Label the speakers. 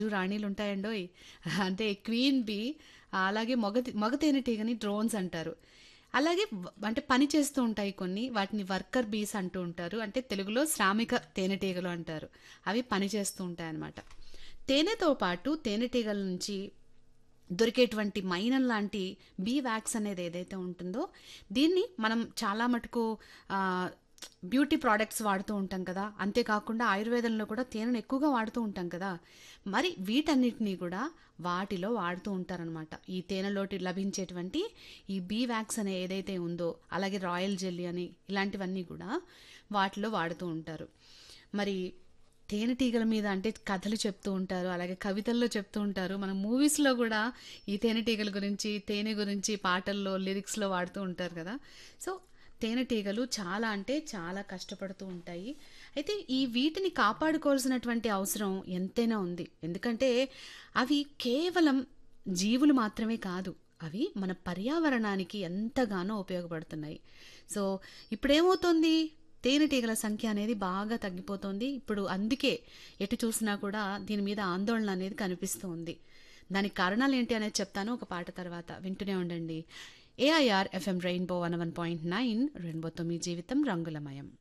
Speaker 1: రాణీలుంటాయండోయ్. అంటే queen be, అలాగే మగ మగ తేనెటీగని డ్రోన్స్ అంటారు. అలాగే వ అంటే పని చేస్తూ ఉంటాయి కొన్ని. వాటిని వర్కర్ బీస్ అంటూ ఉంటారు. అంటే తెలుగులో శ్రామిక తేనెటీగలు అంటారు. అవి పని చేస్తూ ఉంటాయన్నమాట. తేనెతో పాటు తేనెటీగల నుంచి దొరికేటువంటి మైనం లాంటి బీ వాక్స్ అనేది ఏదైతే ఉంటుందో, దీన్ని మనం చాలా మటుకు ఆహ్, బ్యూటీ ప్రొడక్ట్స్ వాడుతూ ఉంటాం కదా! అంతే కాకుండా ఆయుర్వేదంలో కూడా తేనెను ఎక్కువగా వాడుతూ ఉంటాం కదా! మరి వీటన్నిటిని కూడా వాటిలో వాడుతూ ఉంటారనమాట. ఈ తేనెలోటి లభించేటువంటి ఈ బీ వాక్స్ అనే ఏదైతే ఉందో, అలాగే రాయల్ జెల్లీ అని ఇలాంటివన్నీ కూడా వాటిలో వాడుతూ ఉంటారు. మరి తేనెటీగల మీద అంటే కథలు చెప్తూ ఉంటారు. అలాగే కవితల్లో చెప్తూ ఉంటారు. మన మూవీస్‌లో కూడా ఈ తేనెటీగల గురించి, తేనె గురించి పాటల్లో, లిరిక్స్‌లో వాడుతూ ఉంటారు కదా! సో, తేనెటీగలు చాలా అంటే చాలా కష్టపడుతూ ఉంటాయి. అయితే ఈ వీటిని కాపాడుకోవాల్సినటువంటి అవసరం ఎంతైనా ఉంది. ఎందుకంటే అవి కేవలం జీవులు మాత్రమే కాదు. అవి మన పర్యావరణానికి ఎంతగానో ఉపయోగపడుతున్నాయి. సో, ఇప్పుడేమవుతోంది? తేనెటీగల సంఖ్య అనేది బాగా తగ్గిపోతోంది. ఇప్పుడు అందుకే ఎటు చూసినా కూడా దీని మీద ఆందోళన అనేది కనిపిస్తూ ఉంది. దానికి కారణాలేంటి అనేది చెప్తాను ఒక పాట తర్వాత. వింటూనే ఉండండి. ఏఐఆర్ ఎఫ్ఎం రెయిన్బో 101.9 రెయిన్బోతో మీ జీవితం రంగులమయం.